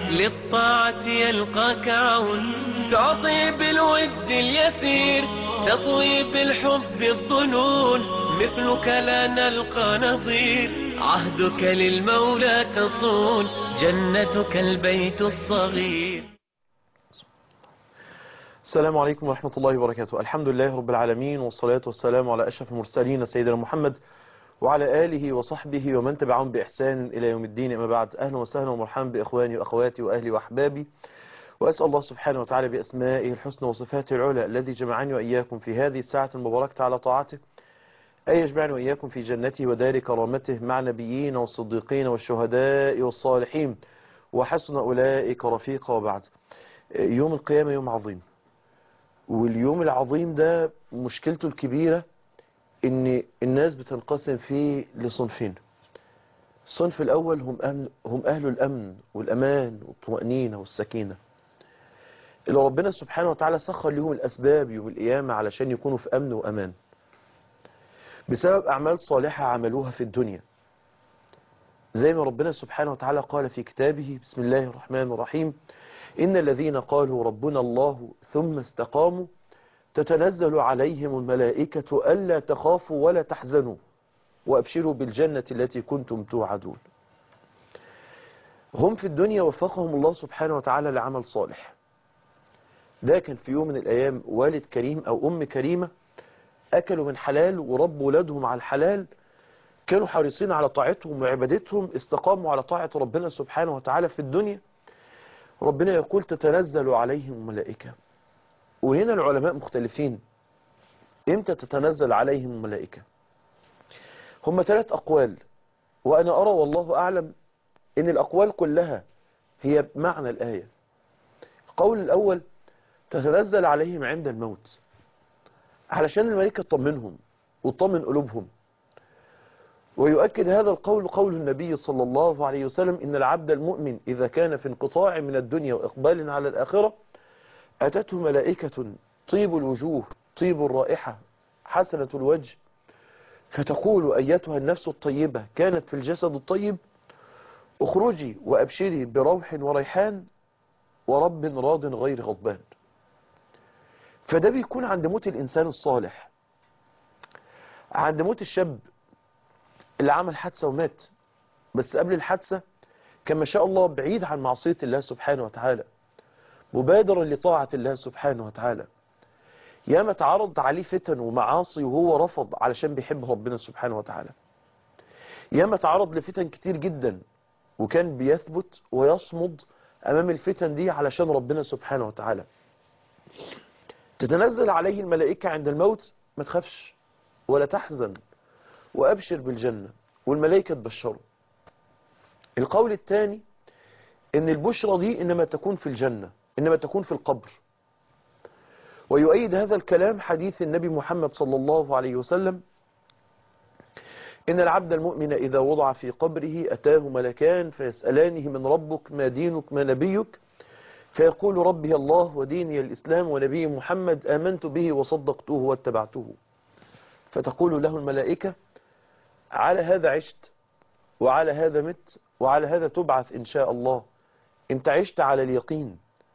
للطاعة يلقاك عون تعطي بالود اليسير تطوي بالحب الظنون مثلك لا نلقى نظير عهدك للمولى تصون جنتك البيت الصغير السلام عليكم ورحمة الله وبركاته الحمد لله رب العالمين والصلاة والسلام على أشرف المرسلين سيدنا محمد وعلى آله وصحبه ومن تبعهم بإحسان إلى يوم الدين أما بعد أهلا وسهلا ومرحبا بإخواني وأخواتي وأهلي وأحبابي وأسأل الله سبحانه وتعالى بأسمائه الحسنى وصفاته العلى الذي جمعني وإياكم في هذه الساعة المباركة على طاعته أن يجمعني وإياكم في جنته ودار كرامته مع نبيين والصديقين والشهداء والصالحين وحسن أولئك رفيقا وبعد يوم القيامة يوم عظيم واليوم العظيم ده مشكلته الكبيرة ان الناس بتنقسم فيه لصنفين الصنف الاول هم أهل, هم اهل الامن والامان والطمأنينة والسكينة اللي ربنا سبحانه وتعالى سخر لهم الاسباب يوم القيامة علشان يكونوا في امن وامان بسبب اعمال صالحة عملوها في الدنيا زي ما ربنا سبحانه وتعالى قال في كتابه بسم الله الرحمن الرحيم إن الذين قالوا ربنا الله ثم استقاموا تتنزل عليهم الملائكة ألا تخافوا ولا تحزنوا وأبشروا بالجنة التي كنتم توعدون هم في الدنيا وفقهم الله سبحانه وتعالى لعمل صالح ده كان في يوم من الأيام والد كريم أو أم كريمة أكلوا من حلال وربوا ولادهم على الحلال كانوا حريصين على طاعتهم وعبادتهم استقاموا على طاعة ربنا سبحانه وتعالى في الدنيا ربنا يقول تتنزل عليهم الملائكة وهنا العلماء مختلفين امتى تتنزل عليهم الملائكة هم ثلاث أقوال وأنا أرى والله أعلم إن الأقوال كلها هي بمعنى الآية القول الأول تتنزل عليهم عند الموت علشان الملائكة تطمنهم وتطمن قلوبهم ويؤكد هذا القول قول النبي صلى الله عليه وسلم إن العبد المؤمن إذا كان في انقطاع من الدنيا وإقبال على الآخرة أتته ملائكة طيب الوجوه طيب الرائحة حسنة الوجه فتقول أيتها النفس الطيبة كانت في الجسد الطيب اخرجي وأبشري بروح وريحان ورب راض غير غضبان فده بيكون عند موت الإنسان الصالح عند موت الشاب اللي عمل حادثة ومات بس قبل الحادثة كان ما شاء الله بعيد عن معصية الله سبحانه وتعالى مبادرا لطاعة الله سبحانه وتعالى ياما تعرض عليه فتن ومعاصي وهو رفض علشان بيحب ربنا سبحانه وتعالى ياما تعرض لفتن كتير جدا وكان بيثبت ويصمد أمام الفتن دي علشان ربنا سبحانه وتعالى تتنزل عليه الملائكة عند الموت ما تخافش ولا تحزن وأبشر بالجنة والملائكة تبشره القول الثاني ان البشرى دي انما تكون في الجنة انما تكون في القبر ويؤيد هذا الكلام حديث النبي محمد صلى الله عليه وسلم إن العبد المؤمن إذا وضع في قبره أتاه ملكان فيسألانه من ربك ما دينك ما نبيك فيقول ربي الله وديني الإسلام ونبي محمد آمنت به وصدقته واتبعته فتقول له الملائكة على هذا عشت وعلى هذا مت وعلى هذا تبعث إن شاء الله انت عشت على اليقين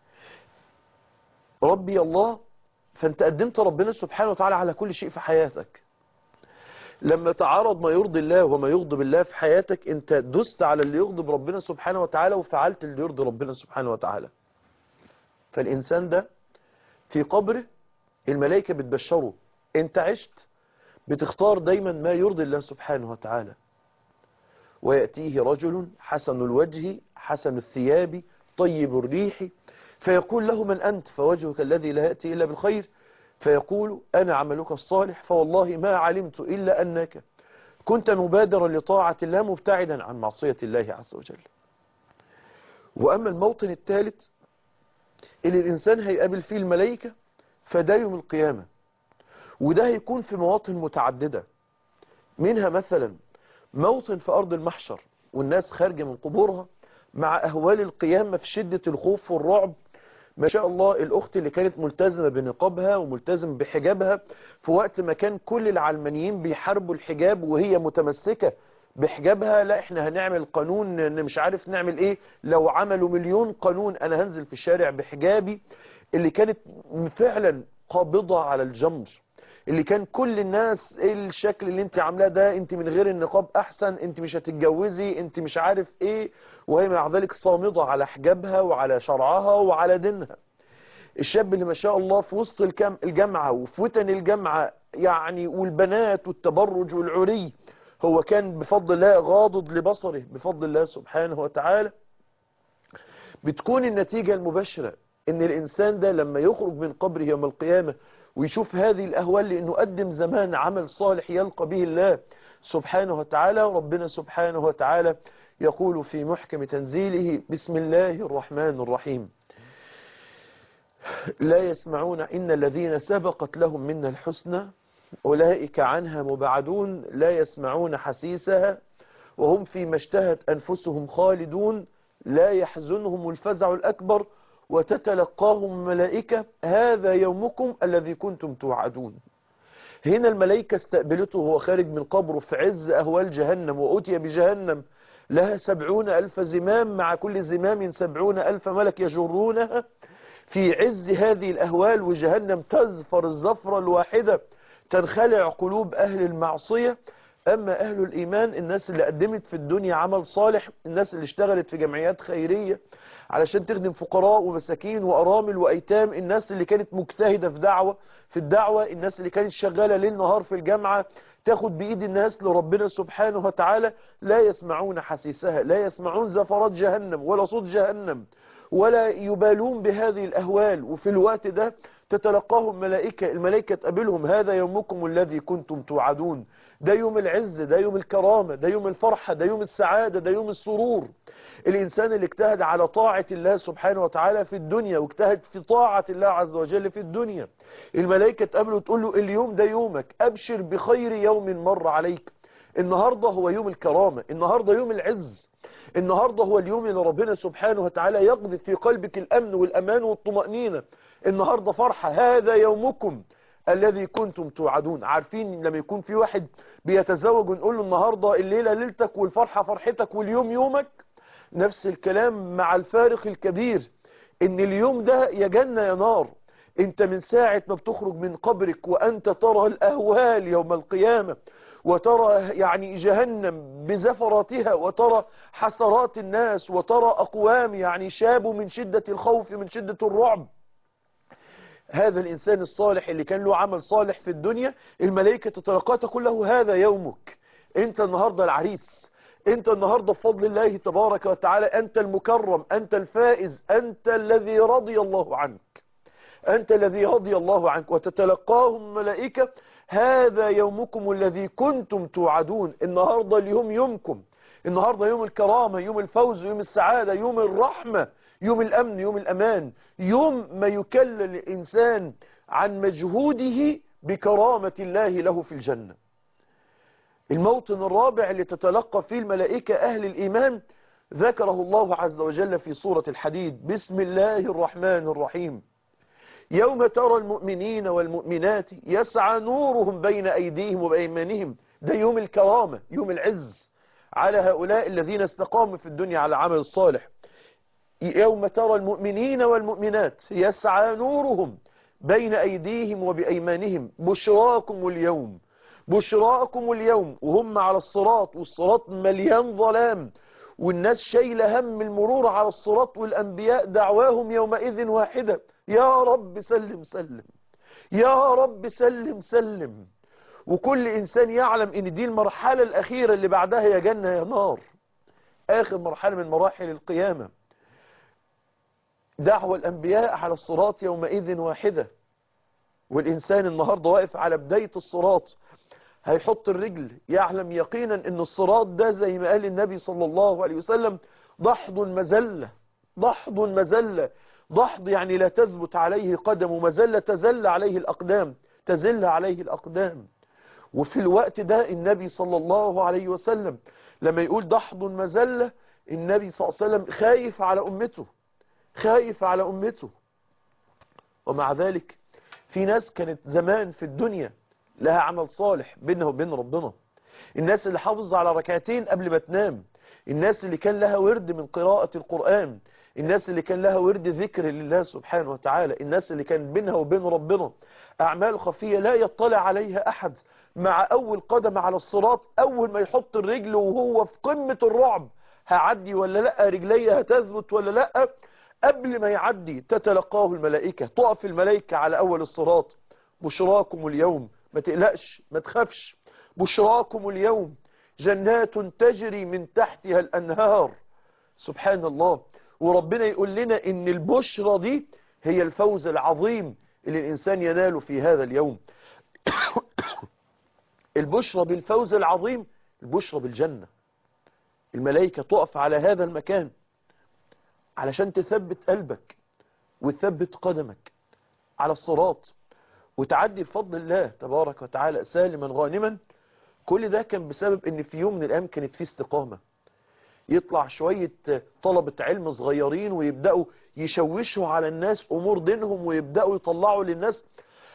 ربي الله فانت قدمت ربنا سبحانه وتعالى على كل شيء في حياتك لما تعارض ما يرضي الله وما يغضب الله في حياتك انت دست على اللي يغضب ربنا سبحانه وتعالى وفعلت اللي يرضي ربنا سبحانه وتعالى فالإنسان ده في قبره الملائكة بتبشره انت عشت بتختار دايما ما يرضي الله سبحانه وتعالى ويأتيه رجل حسن الوجه حسن الثياب طيب الريح فيقول له من أنت فوجهك الذي لا يأتي إلا بالخير فيقول أنا عملك الصالح فوالله ما علمت إلا أنك كنت مبادرا لطاعة الله مبتعدا عن معصية الله عز وجل وأما الموطن الثالث اللي الإنسان هيقابل فيه الملائكة فده يوم القيامة وده هيكون في مواطن متعددة منها مثلا موطن في أرض المحشر والناس خارجة من قبورها مع أهوال القيامة في شدة الخوف والرعب ما شاء الله الأخت اللي كانت ملتزمة بنقابها وملتزم بحجابها في وقت ما كان كل العلمانيين بيحاربوا الحجاب وهي متمسكة بحجابها لا احنا هنعمل قانون ان مش عارف نعمل ايه لو عملوا مليون قانون انا هنزل في الشارع بحجابي اللي كانت فعلا قابضة على الجمر اللي كان كل الناس ايه الشكل اللي انت عاملاه ده انت من غير النقاب احسن انت مش هتتجوزي انت مش عارف ايه وهي مع ذلك صامدة على حجابها وعلى شرعها وعلى دينها الشاب اللي ما شاء الله في وسط الكم- الجامعة وفي وتن الجامعة يعني والبنات والتبرج والعري هو كان بفضل الله غاضض لبصره بفضل الله سبحانه وتعالى بتكون النتيجة المباشرة ان الانسان ده لما يخرج من قبره يوم القيامة ويشوف هذه الاهوال لانه قدم زمان عمل صالح يلقى به الله سبحانه وتعالى ربنا سبحانه وتعالى يقول في محكم تنزيله بسم الله الرحمن الرحيم لا يسمعون إن الذين سبقت لهم منا الحسنى أولئك عنها مبعدون لا يسمعون حسيسها وهم فيما اشتهت أنفسهم خالدون لا يحزنهم الفزع الأكبر وتتلقاهم ملائكة هذا يومكم الذي كنتم توعدون هنا الملائكة استقبلته وهو خارج من قبره في عز أهوال جهنم وأتي بجهنم لها سبعون ألف زمام مع كل زمام سبعون ألف ملك يجرونها في عز هذه الأهوال وجهنم تزفر الزفرة الواحدة تنخلع قلوب أهل المعصية أما أهل الإيمان الناس اللي قدمت في الدنيا عمل صالح الناس اللي اشتغلت في جمعيات خيرية علشان تخدم فقراء ومساكين وأرامل وأيتام الناس اللي كانت مجتهدة في دعوة في الدعوة الناس اللي كانت شغالة ليل نهار في الجامعة تاخد بإيد الناس لربنا سبحانه وتعالى لا يسمعون حسيسها لا يسمعون زفرات جهنم ولا صوت جهنم ولا يبالون بهذه الأهوال وفي الوقت ده تتلقاهم ملائكة الملائكة تقابلهم هذا يومكم الذي كنتم توعدون ده يوم العز ده يوم الكرامة ده يوم الفرحة ده يوم السعادة ده يوم السرور الإنسان اللي اجتهد على طاعة الله سبحانه وتعالى في الدنيا واجتهد في طاعة الله عز وجل في الدنيا الملائكة تقابله وتقول له اليوم ده يومك أبشر بخير يوم مر عليك النهاردة هو يوم الكرامة النهاردة يوم العز النهاردة هو اليوم اللي ربنا سبحانه وتعالى يقذف في قلبك الأمن والأمان والطمأنينة النهاردة فرحة هذا يومكم الذي كنتم توعدون عارفين لما يكون في واحد بيتزوج ونقول له النهاردة الليلة ليلتك والفرحة فرحتك واليوم يومك نفس الكلام مع الفارق الكبير ان اليوم ده يا جنة يا نار انت من ساعة ما بتخرج من قبرك وانت ترى الاهوال يوم القيامة وترى يعني جهنم بزفراتها وترى حسرات الناس وترى أقوام يعني شابوا من شدة الخوف من شدة الرعب هذا الإنسان الصالح اللي كان له عمل صالح في الدنيا الملائكة تتلقاه تقول له هذا يومك انت النهاردة العريس انت النهاردة بفضل الله تبارك وتعالى انت المكرم انت الفائز انت الذي رضي الله عنك انت الذي رضي الله عنك وتتلقاهم ملائكة هذا يومكم الذي كنتم توعدون النهاردة اليوم يومكم النهاردة يوم الكرامة يوم الفوز يوم السعادة يوم الرحمة يوم الأمن يوم الأمان يوم ما يكلل الإنسان عن مجهوده بكرامة الله له في الجنة الموطن الرابع اللي تتلقى فيه الملائكة أهل الإيمان ذكره الله عز وجل في سورة الحديد بسم الله الرحمن الرحيم يوم ترى المؤمنين والمؤمنات يسعى نورهم بين أيديهم وبأيمانهم ده يوم الكرامة يوم العز على هؤلاء الذين استقاموا في الدنيا على عمل الصالح يوم ترى المؤمنين والمؤمنات يسعى نورهم بين أيديهم وبأيمانهم بشراكم اليوم بشراكم اليوم وهم على الصراط والصراط مليان ظلام والناس شايلة هم المرور على الصراط والأنبياء دعواهم يومئذ واحدة يا رب سلم سلم يا رب سلم سلم وكل إنسان يعلم إن دي المرحلة الأخيرة اللي بعدها يا جنة يا نار آخر مرحلة من مراحل القيامة دعوة الأنبياء على الصراط يومئذ واحدة والإنسان النهاردة واقف على بداية الصراط هيحط الرجل يعلم يقينا ان الصراط ده زي ما قال النبي صلى الله عليه وسلم ضحض مزلة ضحض مزلة ضحض يعني لا تثبت عليه قدم ومزلة تزل عليه الأقدام تزل عليه الأقدام وفي الوقت ده النبي صلى الله عليه وسلم لما يقول ضحض مزلة النبي صلى الله عليه وسلم خايف على أمته خايف على أمته ومع ذلك في ناس كانت زمان في الدنيا لها عمل صالح بينها وبين ربنا الناس اللي حافظ على ركعتين قبل ما تنام الناس اللي كان لها ورد من قراءة القرآن الناس اللي كان لها ورد ذكر لله سبحانه وتعالى الناس اللي كان بينها وبين ربنا أعمال خفية لا يطلع عليها أحد مع أول قدم على الصراط أول ما يحط الرجل وهو في قمة الرعب هعدي ولا لا رجلي هتثبت ولا لا قبل ما يعدي تتلقاه الملائكة تقف الملائكة على أول الصراط بشراكم اليوم ما تقلقش ما تخافش بشراكم اليوم جنات تجري من تحتها الأنهار سبحان الله وربنا يقول لنا ان البشرى دي هي الفوز العظيم اللي الإنسان يناله في هذا اليوم البشرى بالفوز العظيم البشرى بالجنة الملائكة تقف على هذا المكان علشان تثبت قلبك وتثبت قدمك على الصراط وتعدي بفضل الله تبارك وتعالى سالما غانما كل ده كان بسبب ان في يوم من الايام كانت فيه استقامة يطلع شوية طلبة علم صغيرين ويبدأوا يشوشوا على الناس امور دينهم ويبدأوا يطلعوا للناس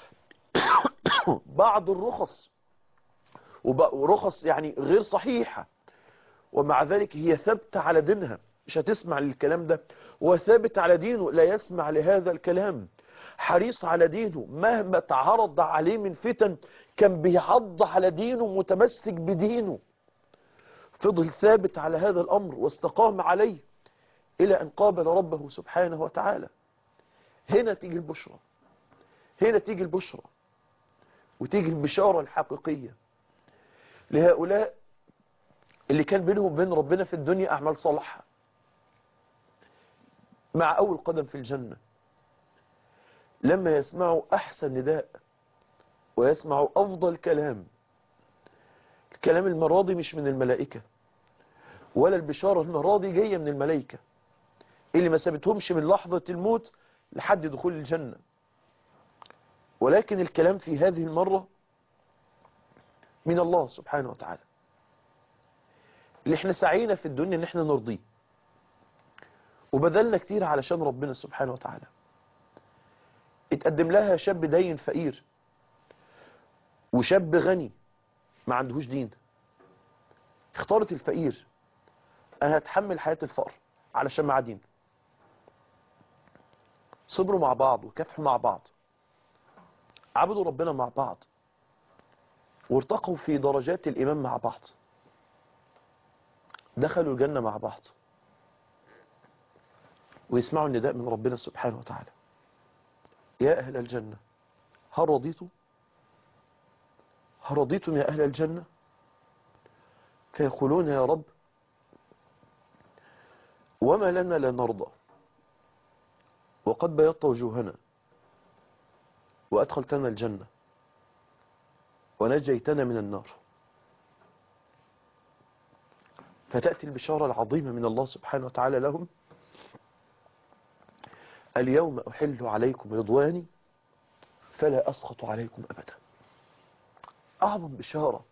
بعض الرخص ورخص يعني غير صحيحة ومع ذلك هي ثابتة على دينها مش هتسمع للكلام ده وثابت على دينه لا يسمع لهذا الكلام حريص على دينه مهما تعرض عليه من فتن كان بيعض على دينه متمسك بدينه فضل ثابت على هذا الأمر واستقام عليه إلى أن قابل ربه سبحانه وتعالى هنا تيجي البشرى هنا تيجي البشرى وتيجي البشارة الحقيقية لهؤلاء اللي كان بينهم وبين ربنا في الدنيا أعمال صالحة مع أول قدم في الجنة لما يسمعوا أحسن نداء ويسمعوا أفضل كلام الكلام المراضي مش من الملائكة ولا البشارة المراضي جاية من الملائكة اللي ما سابتهمش من لحظة الموت لحد دخول الجنة ولكن الكلام في هذه المرة من الله سبحانه وتعالى اللي احنا سعينا في الدنيا ان احنا نرضيه وبذلنا كتير علشان ربنا سبحانه وتعالى اتقدم لها شاب دين فقير وشاب غني ما عندهوش دين اختارت الفقير انا هتحمل حياة الفقر علشان معاه دين صبروا مع بعض وكافحوا مع بعض عبدوا ربنا مع بعض وارتقوا في درجات الإيمان مع بعض دخلوا الجنة مع بعض ويسمعوا النداء من ربنا سبحانه وتعالى يا أهل الجنة هل رضيتم هل رضيتم يا أهل الجنة فيقولون يا رب وما لنا لا نرضى وقد بيضت وجوهنا وأدخلتنا الجنة ونجيتنا من النار فتأتي البشارة العظيمة من الله سبحانه وتعالى لهم اليوم أحل عليكم رضواني فلا أسخط عليكم أبدا أعظم بشارة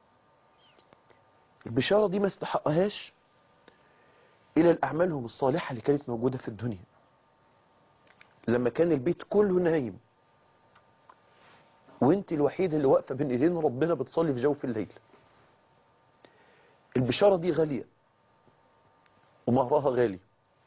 البشارة دي ما استحقهاش إلى الأعمالهم الصالحة اللي كانت موجودة في الدنيا لما كان البيت كله نايم وانت الوحيدة اللي واقفة بين ايدين ربنا بتصلي في جوف الليل البشارة دي غالية ومهرها غالي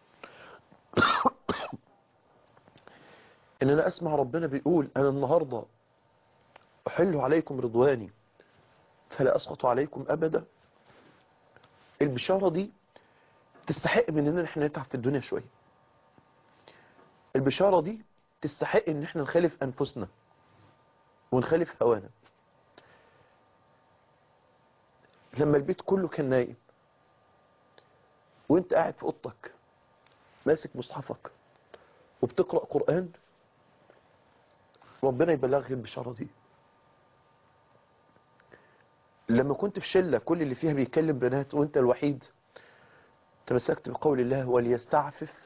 ان انا اسمع ربنا بيقول انا النهاردة احل عليكم رضواني فلا اسقط عليكم ابدا البشارة دي تستحق مننا احنا نتعب في الدنيا شوية البشارة دي تستحق ان احنا نخالف انفسنا ونخالف هوانا لما البيت كله كان نايم وانت قاعد في اوضتك ماسك مصحفك وبتقرأ قرآن ربنا يبلغك البشارة دي لما كنت في شلة كل اللي فيها بيتكلم بنات وانت الوحيد تمسكت بقول الله وليستعفف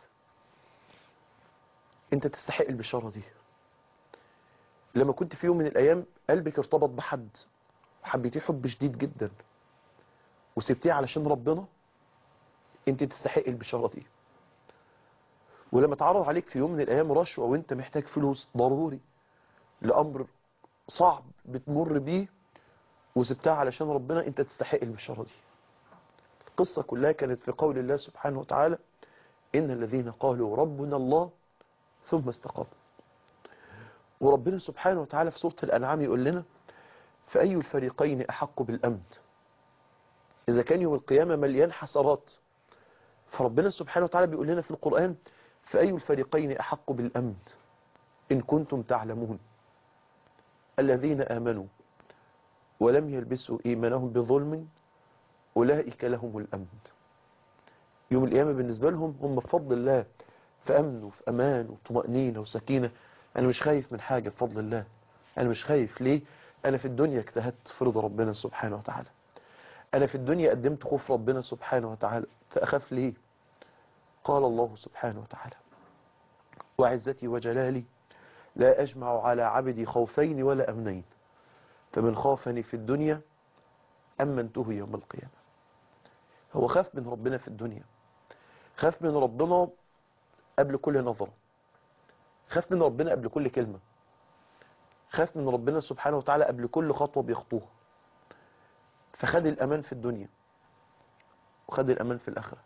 انت تستحق البشارة دي لما كنت في يوم من الايام قلبك ارتبط بحد وحبيتيه حب شديد جدا وسبتيه علشان ربنا انت تستحق البشارة دي ولما تعرض عليك في يوم من الايام رشوة وانت محتاج فلوس ضروري لامر صعب بتمر بيه وسبتها علشان ربنا انت تستحق البشارة دي القصة كلها كانت في قول الله سبحانه وتعالى إن الذين قالوا ربنا الله ثم استقاموا وربنا سبحانه وتعالى في سورة الأنعام يقول لنا فأي الفريقين أحق بالأمن إذا كان يوم القيامة مليان حسرات فربنا سبحانه وتعالى بيقول لنا في القرآن فأي الفريقين أحق بالأمن إن كنتم تعلمون الذين آمنوا ولم يلبسوا إيمانهم بظلم أولئك لهم الأمن يوم القيامة بالنسبة لهم هم بفضل الله في أمن وفي أمان وطمأنينة وسكينة أنا مش خايف من حاجة بفضل الله أنا مش خايف ليه أنا في الدنيا اجتهدت في رضا ربنا سبحانه وتعالى أنا في الدنيا قدمت خوف ربنا سبحانه وتعالى فأخاف ليه قال الله سبحانه وتعالى وعزتي وجلالي لا أجمع على عبدي خوفين ولا أمنين فمن خافني في الدنيا أمنته يوم القيامة هو خاف من ربنا في الدنيا خاف من ربنا قبل كل نظرة خاف من ربنا قبل كل كلمة خاف من ربنا سبحانه وتعالى قبل كل خطوة بيخطوها فخد الأمان في الدنيا وخد الأمان في الآخرة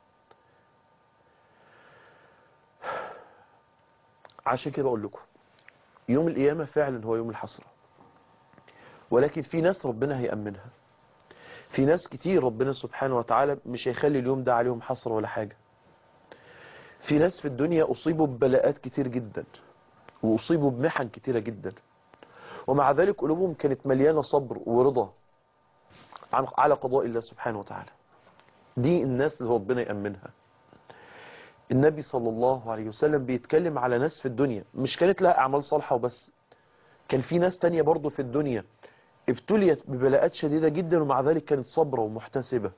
عشان كده بقول لكم يوم القيامة فعلا هو يوم الحسرة ولكن في ناس ربنا هيأمنها في ناس كتير ربنا سبحانه وتعالى مش هيخلي اليوم ده عليهم حسرة ولا حاجة في ناس في الدنيا أصيبوا ببلاءات كتير جدا وأصيبوا بمحن كتيرة جدا ومع ذلك قلوبهم كانت مليانة صبر ورضا على قضاء الله سبحانه وتعالى دي الناس اللي ربنا يأمنها النبي صلى الله عليه وسلم بيتكلم على ناس في الدنيا مش كانت لها أعمال صالحة وبس كان في ناس تانية برضو في الدنيا ابتليت ببلاءات شديدة جدا ومع ذلك كانت صبرة ومحتسبة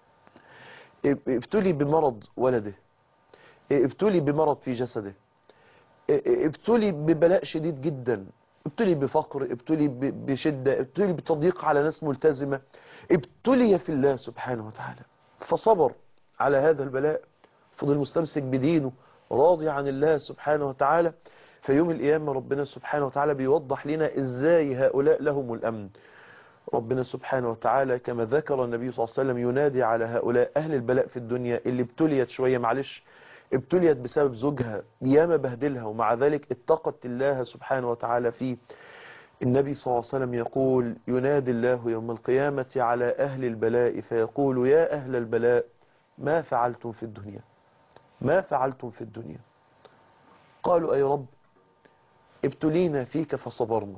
ابتلي بمرض ولده ابتلي بمرض في جسده ابتلي ببلاء شديد جدا ابتلي بفقر ابتلي بشدة ابتلي بتضييق على ناس ملتزمة ابتلي في الله سبحانه وتعالى فصبر على هذا البلاء فضل مستمسك بدينه راضي عن الله سبحانه وتعالى في يوم القيامة ربنا سبحانه وتعالى بيوضح لنا ازاي هؤلاء لهم الأمن ربنا سبحانه وتعالى كما ذكر النبي صلى الله عليه وسلم ينادي على هؤلاء أهل البلاء في الدنيا اللي ابتليت شوية معلش ابتليت بسبب زوجها ياما بهدلها ومع ذلك اتقت الله سبحانه وتعالى فيه النبي صلى الله عليه وسلم يقول ينادي الله يوم القيامة على أهل البلاء فيقول يا أهل البلاء ما فعلتم في الدنيا ما فعلتم في الدنيا قالوا أي رب ابتلينا فيك فصبرنا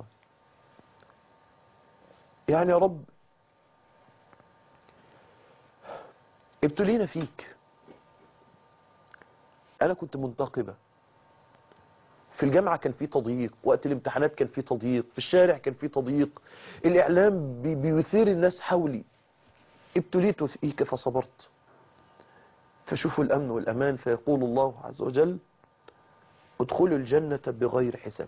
يعني يا رب ابتلينا فيك أنا كنت منتقبة في الجامعة كان في تضييق وقت الامتحانات كان في تضييق في الشارع كان في تضييق الإعلام بي بيثير الناس حولي ابتليت فيك فصبرت فشوفوا الأمن والأمان فيقول الله عز وجل ادخلوا الجنة بغير حساب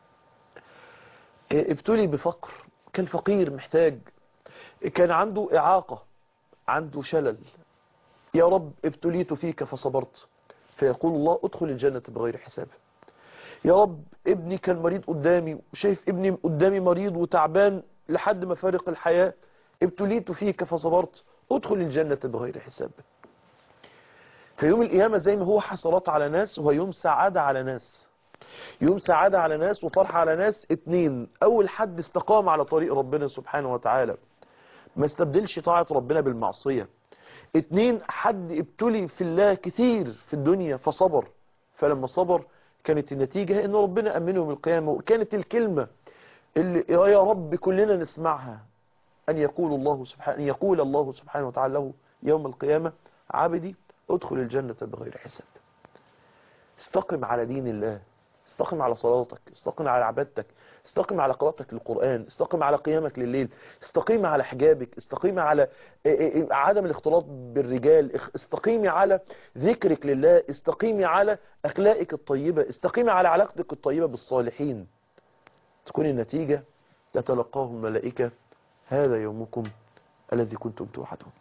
ابتلي بفقر كان فقير محتاج كان عنده إعاقة عنده شلل يا رب ابتليت فيك فصبرت فيقول الله ادخل الجنة بغير حساب يا رب ابني كان مريض قدامي وشايف ابني قدامي مريض وتعبان لحد ما فارق الحياة ابتليت فيك فصبرت ادخل الجنة بغير حساب في يوم القيامة زي ما هو حصلات على ناس هو يوم سعادة على ناس يوم سعادة على ناس وفرحة على ناس اتنين اول حد استقام على طريق ربنا سبحانه وتعالى ما استبدلش طاعة ربنا بالمعصية اتنين حد ابتلي في الله كتير في الدنيا فصبر فلما صبر كانت النتيجة ان ربنا امنه يوم القيامة وكانت الكلمة اللي يا رب كلنا نسمعها ان يقول الله سبحانه ان يقول الله سبحانه وتعالى له يوم القيامة عبدي ادخل الجنة بغير حساب استقم على دين الله استقم على صلاتك استقم على عبادتك استقم على قراءتك للقرآن استقم على قيامك لليل استقيم على حجابك استقيم على عدم الاختلاط بالرجال استقيمي على ذكرك لله استقيمي على أخلاقك الطيبة استقيمي على علاقتك الطيبة بالصالحين تكون النتيجة يتلقاهم الملائكة هذا يومكم الذي كنتم توعدون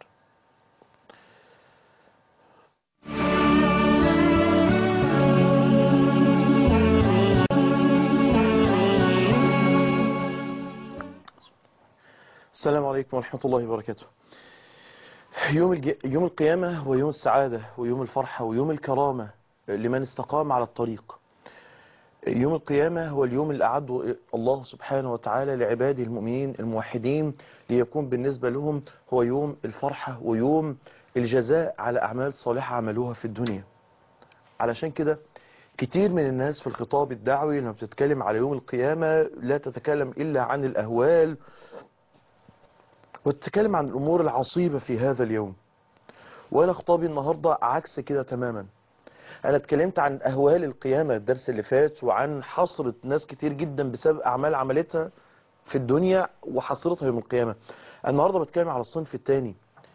السلام عليكم ورحمة الله وبركاته يوم, الج... يوم القيامة هو يوم السعادة ويوم الفرحة ويوم الكرامة لمن استقام على الطريق يوم القيامة هو اليوم اللي أعده الله سبحانه وتعالى لعباده المؤمنين الموحدين ليكون بالنسبة لهم هو يوم الفرحة ويوم الجزاء على أعمال صالحة عملوها في الدنيا علشان كده كتير من الناس في الخطاب الدعوي لما بتتكلم على يوم القيامة لا تتكلم إلا عن الأهوال وتتكلم عن الأمور العصيبة في هذا اليوم وأنا خطابي النهاردة عكس كده تماما أنا اتكلمت عن أهوال القيامة الدرس اللي فات وعن حصرة ناس كتير جدا بسبب أعمال عملتها في الدنيا وحصرتها يوم القيامة النهاردة بتكلم على الصنف الثاني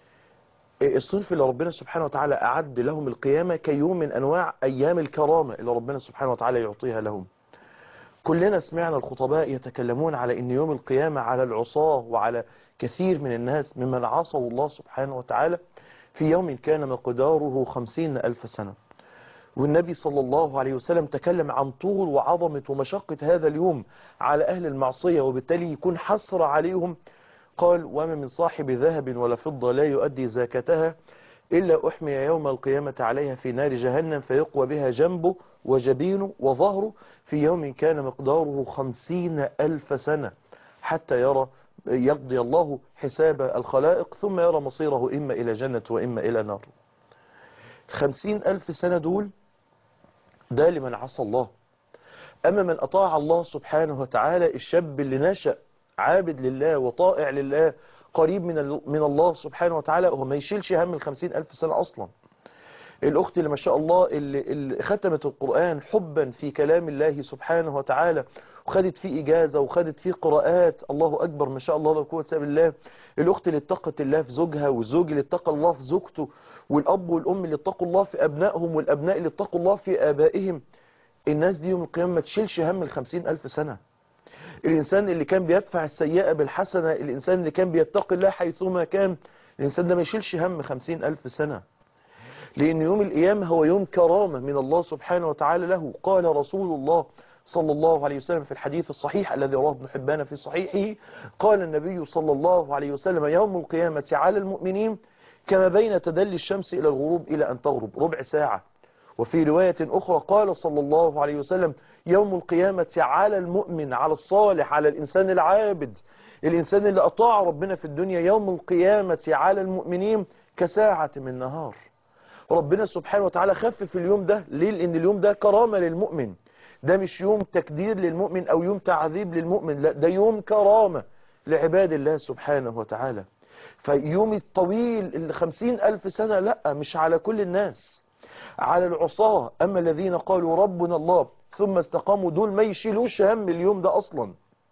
الصنف اللي ربنا سبحانه وتعالى أعد لهم القيامة كيوم من أنواع أيام الكرامة اللي ربنا سبحانه وتعالى يعطيها لهم كلنا سمعنا الخطباء يتكلمون على أن يوم القيامة على العصاة وعلى كثير من الناس ممن عصوا الله سبحانه وتعالى في يوم كان مقداره خمسين ألف سنة والنبي صلى الله عليه وسلم تكلم عن طول وعظمة ومشقة هذا اليوم على أهل المعصية وبالتالي يكون حسر عليهم قال وما من صاحب ذهب ولا فضة لا يؤدي زكاتها إلا أحمي يوم القيامة عليها في نار جهنم فيقوى بها جنبه وجبينه وظهره في يوم كان مقداره خمسين ألف سنة حتى يرى يقضي الله حساب الخلائق ثم يرى مصيره إما إلى جنة وإما إلى نار خمسين ألف سنة دول ده لمن عصى الله أما من أطاع الله سبحانه وتعالى الشاب اللي نشأ عابد لله وطائع لله قريب من من الله سبحانه وتعالى هو ما يشيلش هم الخمسين ألف سنة أصلا الأخت اللي ما شاء الله اللي, اللي ختمت القرآن حبا في كلام الله سبحانه وتعالى وخدت فيه إجازة وخدت فيه قراءات الله أكبر ما شاء الله لا قوة إلا بالله الأخت اللي اتقت الله في زوجها والزوج اللي اتقى الله في زوجته والأب والأم اللي اتقوا الله في أبنائهم والأبناء اللي اتقوا الله في آبائهم الناس دي يوم القيامة ما تشيلش هم الخمسين ألف سنة الإنسان اللي كان بيدفع السيئة بالحسنة الإنسان اللي كان بيتقي الله حيثما كان الإنسان ده ما يشيلش هم خمسين ألف سنة لأن يوم القيامة هو يوم كرامة من الله سبحانه وتعالى له قال رسول الله صلى الله عليه وسلم في الحديث الصحيح الذي رواه ابن حبان في صحيحه قال النبي صلى الله عليه وسلم يوم القيامة على المؤمنين كما بين تدلي الشمس إلى الغروب إلى أن تغرب ربع ساعة وفي رواية أخرى قال صلى الله عليه وسلم يوم القيامة على المؤمن على الصالح على الإنسان العابد الإنسان اللي أطاع ربنا في الدنيا يوم القيامة على المؤمنين كساعة من نهار ربنا سبحانه وتعالى خفف اليوم ده ليه لأن اليوم ده كرامة للمؤمن ده مش يوم تكدير للمؤمن أو يوم تعذيب للمؤمن لا ده يوم كرامة لعباد الله سبحانه وتعالى فيوم الطويل الخمسين ألف سنة لا مش على كل الناس على العصاة أما الذين قالوا ربنا الله ثم استقاموا دول ما يشيلوش هم اليوم ده أصلا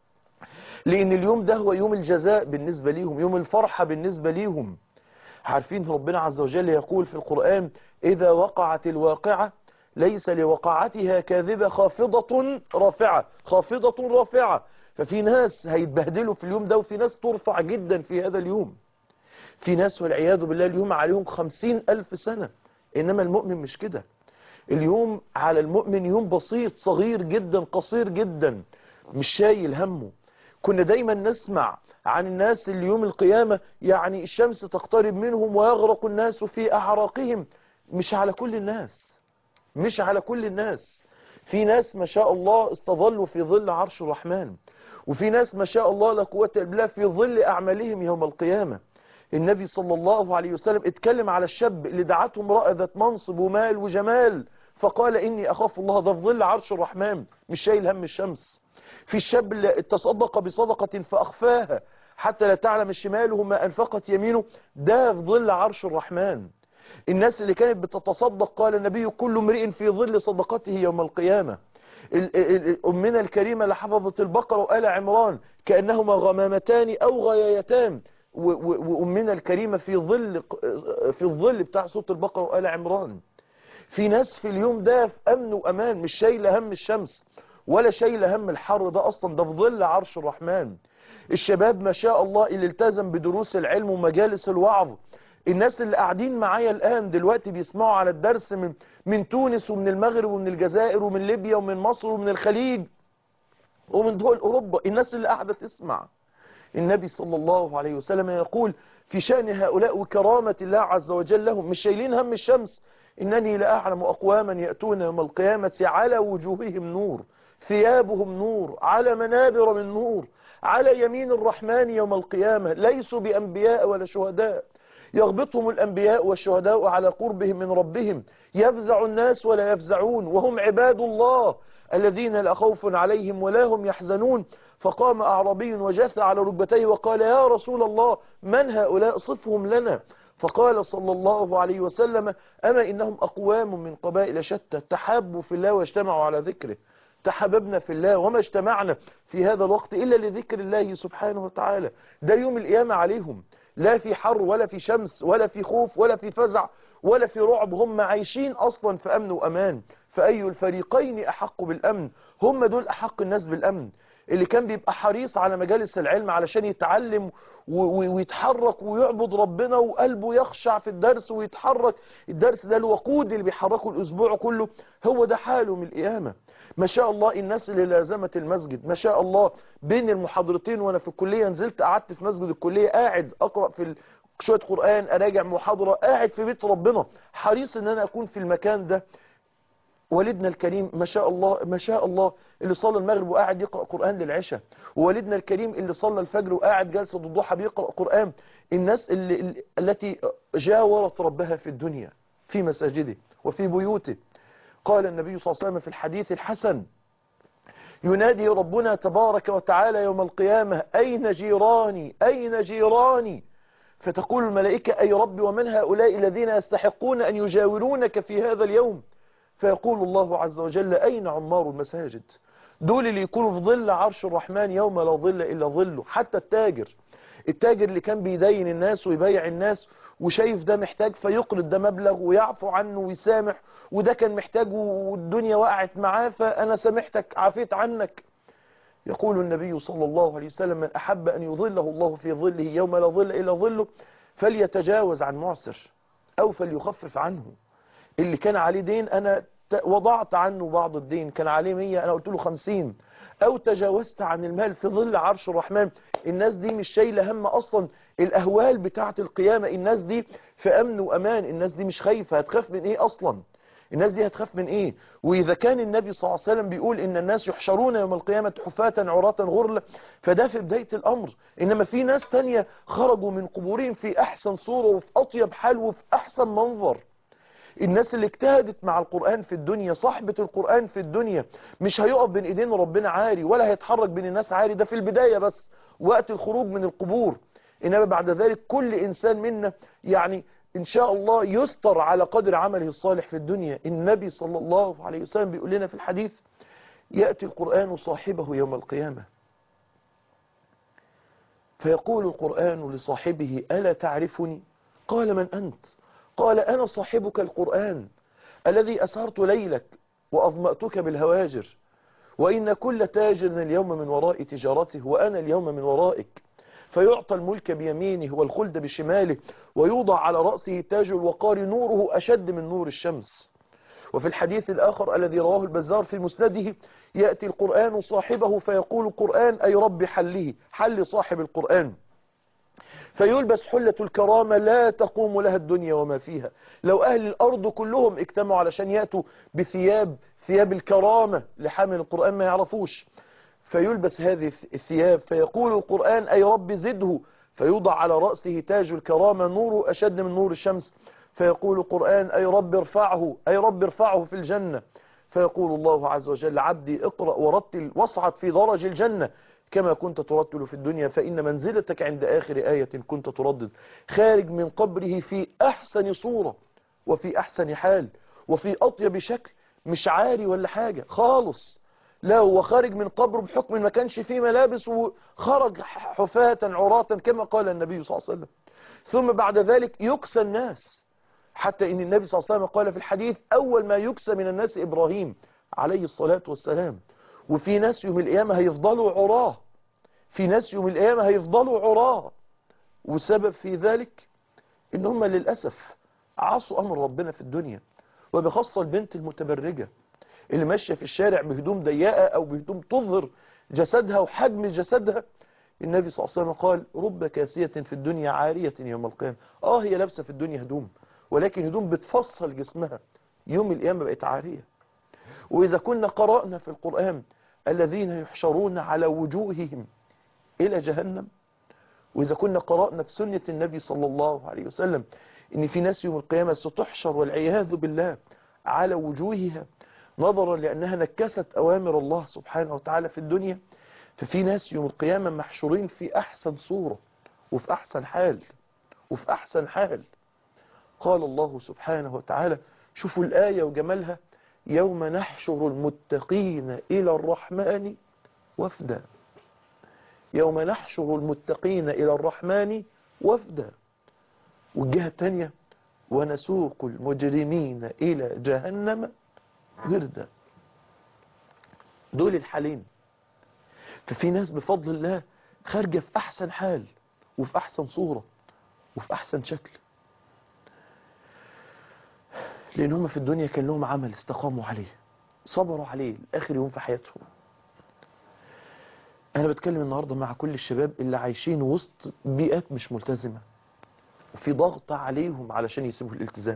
لأن اليوم ده هو يوم الجزاء بالنسبة ليهم يوم الفرحة بالنسبة ليهم عارفين ربنا عز وجل يقول في القرآن إذا وقعت الواقعة ليس لوقعتها كاذبة خافضة رافعة خافضة رافعة ففي ناس هيتبهدلوا في اليوم ده وفي ناس ترفع جدا في هذا اليوم في ناس والعياذ بالله اليوم عليهم خمسين ألف سنة إنما المؤمن مش كده اليوم على المؤمن يوم بسيط صغير جدا قصير جدا مش شايل همه كنا دايما نسمع عن الناس اللي يوم القيامة يعني الشمس تقترب منهم ويغرق الناس في أعراقهم مش على كل الناس مش على كل الناس في ناس ما شاء الله استظلوا في ظل عرش الرحمن وفي ناس ما شاء الله لا قوة إلا بالله في ظل أعمالهم يوم القيامة النبي صلى الله عليه وسلم اتكلم على الشاب اللي دعته امرأة ذات منصب ومال وجمال فقال إني أخاف الله ده في ظل عرش الرحمن مش شايل هم الشمس في الشاب اللي تصدق بصدقة فأخفاها حتى لا تعلم الشماله ما أنفقت يمينه ده في ظل عرش الرحمن الناس اللي كانت بتتصدق قال النبي كل امرئ في ظل صدقته يوم القيامة أمنا الكريمة لحفظت البقرة وآل عمران كأنهما غمامتان أو غيايتان وأمنا الكريمة في ظل في الظل بتاع صوت البقرة وآل عمران في ناس في اليوم ده في أمن وأمان مش شايلة هم الشمس ولا شايلة هم الحر ده أصلا ده في ظل عرش الرحمن الشباب ما شاء الله اللي التزم بدروس العلم ومجالس الوعظ الناس اللي قاعدين معايا الآن دلوقتي بيسمعوا على الدرس من من تونس ومن المغرب ومن الجزائر ومن ليبيا ومن مصر ومن الخليج ومن دول أوروبا الناس اللي قاعدة تسمع النبي صلى الله عليه وسلم يقول في شأن هؤلاء وكرامة الله عز وجل لهم مش شايلين هم الشمس إنني لأعلم أقواما يأتون يوم القيامة على وجوههم نور ثيابهم نور على منابر من نور على يمين الرحمن يوم القيامة ليسوا بأنبياء ولا شهداء يغبطهم الأنبياء والشهداء على قربهم من ربهم يفزع الناس ولا يفزعون وهم عباد الله الذين لا خوف عليهم ولا هم يحزنون فقام أعرابي وجث على ركبتيه وقال يا رسول الله من هؤلاء صفهم لنا فقال صلى الله عليه وسلم أما إنهم أقوام من قبائل شتى تحابوا في الله واجتمعوا على ذكره تحببنا في الله وما اجتمعنا في هذا الوقت إلا لذكر الله سبحانه وتعالى ده يوم القيامة عليهم لا في حر ولا في شمس ولا في خوف ولا في فزع ولا في رعب هم عايشين أصلا في أمن وأمان فأي الفريقين أحق بالأمن هم دول أحق الناس بالأمن اللي كان بيبقى حريص على مجالس العلم علشان يتعلم ويتحرك ويعبد ربنا وقلبه يخشع في الدرس ويتحرك الدرس ده الوقود اللي بيحركه الأسبوع كله هو ده حاله من القيامة ما شاء الله الناس اللي لازمت المسجد ما شاء الله بين المحاضرتين وانا في الكلية نزلت قعدت في مسجد الكلية قاعد اقرأ في شوية قرآن اراجع محاضرة قاعد في بيت ربنا حريص ان انا اكون في المكان ده والدنا الكريم ما شاء الله ما شاء الله اللي صلى المغرب وقاعد يقرأ قرآن للعشاء ووالدنا الكريم اللي صلى الفجر وقاعد جلسة الضحى بيقرأ قرآن الناس اللي التي جاورت ربها في الدنيا في مساجده وفي بيوته قال النبي صلى الله عليه وسلم في الحديث الحسن ينادي ربنا تبارك وتعالى يوم القيامة أين جيراني أين جيراني فتقول الملائكة أي رب ومن هؤلاء الذين يستحقون أن يجاورونك في هذا اليوم فيقول الله عز وجل أين عمار المساجد دول اللي يكونوا في ظل عرش الرحمن يوم لا ظل إلا ظله حتى التاجر التاجر اللي كان بيدين الناس ويبيع الناس وشايف ده محتاج فيقرض ده مبلغ ويعفو عنه ويسامح وده كان محتاج والدنيا وقعت معاه فأنا سامحتك عافيت عنك يقول النبي صلى الله عليه وسلم من أحب أن يظله الله في ظله يوم لا ظل إلا ظله فليتجاوز عن معسر أو فليخفف عنه اللي كان عليه دين أنا وضعت عنه بعض الدين كان عليه 100 أنا قلت له 50 أو تجاوزت عن المال في ظل عرش الرحمن الناس دي مش شايلة هم أصلا الأهوال بتاعة القيامة الناس دي في أمن وأمان الناس دي مش خايفة هتخاف من إيه أصلا الناس دي هتخاف من إيه وإذا كان النبي صلى الله عليه وسلم بيقول إن الناس يحشرون يوم القيامة حفاة عراة غرلا فده في بداية الأمر إنما في ناس تانية خرجوا من قبورهم في أحسن صورة وفي أطيب حال وفي أحسن منظر الناس اللي اجتهدت مع القرآن في الدنيا صاحبة القرآن في الدنيا مش هيقف بين ايدين ربنا عاري ولا هيتحرك بين الناس عاري ده في البداية بس وقت الخروج من القبور إنما بعد ذلك كل إنسان منا يعني إن شاء الله يستر على قدر عمله الصالح في الدنيا النبي صلى الله عليه وسلم بيقول لنا في الحديث يأتي القرآن صاحبه يوم القيامة فيقول القرآن لصاحبه ألا تعرفني قال من أنت قال أنا صاحبك القرآن الذي أسهرت ليلك وأظمأتك بالهواجر وإن كل تاجر اليوم من وراء تجارته وأنا اليوم من ورائك فيعطى الملك بيمينه والخلد بشماله ويوضع على رأسه تاج الوقار نوره أشد من نور الشمس وفي الحديث الآخر الذي رواه البزار في مسنده يأتي القرآن صاحبه فيقول القرآن أي رب حله حل صاحب القرآن فيلبس حلة الكرامة لا تقوم لها الدنيا وما فيها لو أهل الأرض كلهم اجتمعوا علشان يأتوا بثياب ثياب الكرامة لحامل القرآن ما يعرفوش فيلبس هذه الثياب فيقول القرآن أي رب زده فيوضع على رأسه تاج الكرامة نوره أشد من نور الشمس فيقول القرآن أي رب ارفعه أي رب ارفعه في الجنة فيقول الله عز وجل عبدي اقرأ ورتل واصعد في درج الجنة كما كنت ترتل في الدنيا فإن منزلتك عند آخر آية كنت تردد خارج من قبره في أحسن صورة وفي أحسن حال وفي أطيب شكل مش عاري ولا حاجة خالص لا هو خارج من قبره بحكم ما كانش فيه ملابس وخرج حفاة عراة كما قال النبي صلى الله عليه وسلم ثم بعد ذلك يكسى الناس حتى إن النبي صلى الله عليه وسلم قال في الحديث أول ما يكسى من الناس إبراهيم عليه الصلاة والسلام وفي ناس يوم القيامة هيفضلوا عراه في ناس يوم القيامة هيفضلوا عراه والسبب في ذلك إن هم للأسف عصوا أمر ربنا في الدنيا وبخاصة البنت المتبرجة اللي ماشية في الشارع بهدوم ضيقة أو بهدوم تظهر جسدها وحجم جسدها النبي صلى الله عليه وسلم قال رب كاسية في الدنيا عارية يوم القيامة اه هي لابسة في الدنيا هدوم ولكن هدوم بتفصل جسمها يوم القيامة بقت عارية وإذا كنا قرأنا في القرآن الذين يحشرون على وجوههم إلى جهنم وإذا كنا قرأنا في سنة النبي صلى الله عليه وسلم إن في ناس يوم القيامة ستحشر والعياذ بالله على وجوهها نظرا لأنها نكست أوامر الله سبحانه وتعالى في الدنيا ففي ناس يوم القيامة محشورين في أحسن صورة وفي أحسن حال وفي أحسن حال قال الله سبحانه وتعالى شوفوا الآية وجمالها يوم نحشر المتقين إلى الرحمن وفدا يوم نحشر المتقين إلى الرحمن وفدا والجهة الثانية ونسوق المجرمين إلى جهنم وردا دول الحالين ففي ناس بفضل الله خارجة في أحسن حال وفي أحسن صورة وفي أحسن شكل لأن هم في الدنيا كان لهم عمل استقاموا عليه صبروا عليه لآخر يوم في حياتهم أنا بتكلم النهاردة مع كل الشباب اللي عايشين وسط بيئات مش ملتزمة وفي ضغط عليهم علشان يسيبوا الالتزام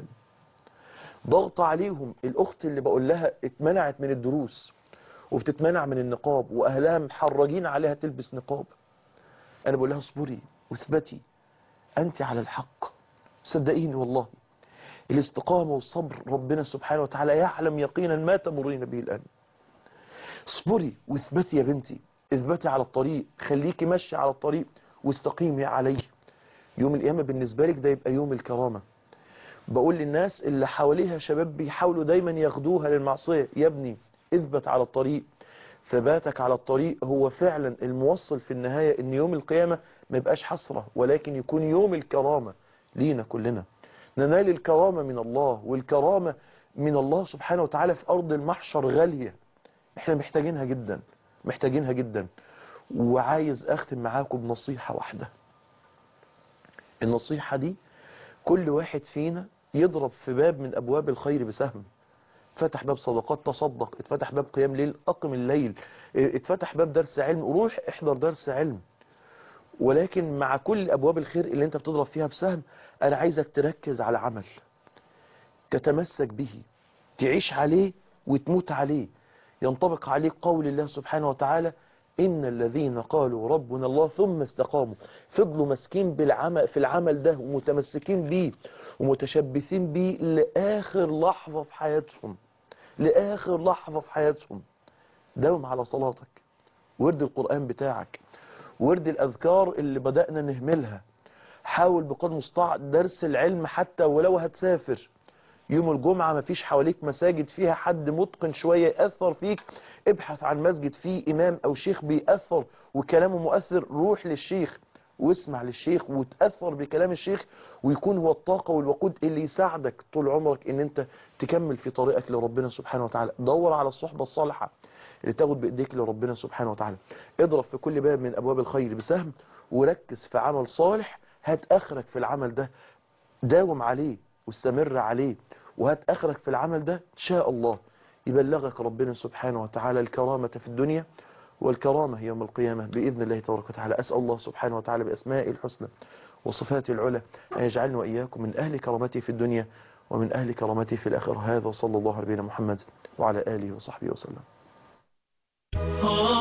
ضغط عليهم الأخت اللي بقول لها اتمنعت من الدروس وبتتمنع من النقاب وأهلها محرجين عليها تلبس نقاب أنا بقول لها اصبري واثبتي أنت على الحق صدقيني والله الاستقامة والصبر ربنا سبحانه وتعالى يعلم يقينا ما تمرين به الآن اصبري واثبتي يا بنتي اثبتي على الطريق خليكي ماشي على الطريق واستقيمي عليه يوم القيامة بالنسبة لك ده يبقى يوم الكرامة بقول للناس اللي حواليها شباب بيحاولوا دايما ياخدوها للمعصية يا ابني اثبت على الطريق ثباتك على الطريق هو فعلا الموصل في النهاية ان يوم القيامة ما يبقاش حسرة ولكن يكون يوم الكرامة لينا كلنا ننال الكرامة من الله والكرامة من الله سبحانه وتعالى في أرض المحشر غالية احنا محتاجينها جدا محتاجينها جدا وعايز أختم معاكم بنصيحة واحدة النصيحة دي كل واحد فينا يضرب في باب من أبواب الخير بسهم اتفتح باب صدقات تصدق اتفتح باب قيام ليل أقم الليل اتفتح باب درس علم روح احضر درس علم ولكن مع كل أبواب الخير اللي انت بتضرب فيها بسهم أنا عايزك تركز على عمل تتمسك به تعيش عليه وتموت عليه ينطبق عليه قول الله سبحانه وتعالى إن الذين قالوا ربنا الله ثم استقاموا فضلوا مسكين بالعمل في العمل ده ومتمسكين بيه ومتشبثين بيه لآخر لحظة في حياتهم لآخر لحظة في حياتهم داوم على صلاتك ورد القرآن بتاعك ورد الأذكار اللي بدأنا نهملها حاول بقدر المستطاع درس العلم حتى ولو هتسافر يوم الجمعة مفيش حواليك مساجد فيها حد متقن شوية يأثر فيك ابحث عن مسجد فيه إمام أو شيخ بيأثر وكلامه مؤثر روح للشيخ واسمع للشيخ وتأثر بكلام الشيخ ويكون هو الطاقة والوقود اللي يساعدك طول عمرك ان انت تكمل في طريقك لربنا سبحانه وتعالى دور على الصحبة الصالحة اللي تاخد بإيديك لربنا سبحانه وتعالى اضرب في كل باب من أبواب الخير بسهم وركز في عمل صالح هات آخرك في العمل ده داوم عليه واستمر عليه وهات آخرك في العمل ده إن شاء الله يبلغك ربنا سبحانه وتعالى الكرامة في الدنيا والكرامة يوم القيامة بإذن الله تبارك وتعالى أسأل الله سبحانه وتعالى بأسماء الحسنى وصفاته العلى أن يجعلنا وإياكم من أهل كرامته في الدنيا ومن أهل كرامته في الآخرة هذا صلى الله عليه محمد وعلى آله وصحبه وسلم آه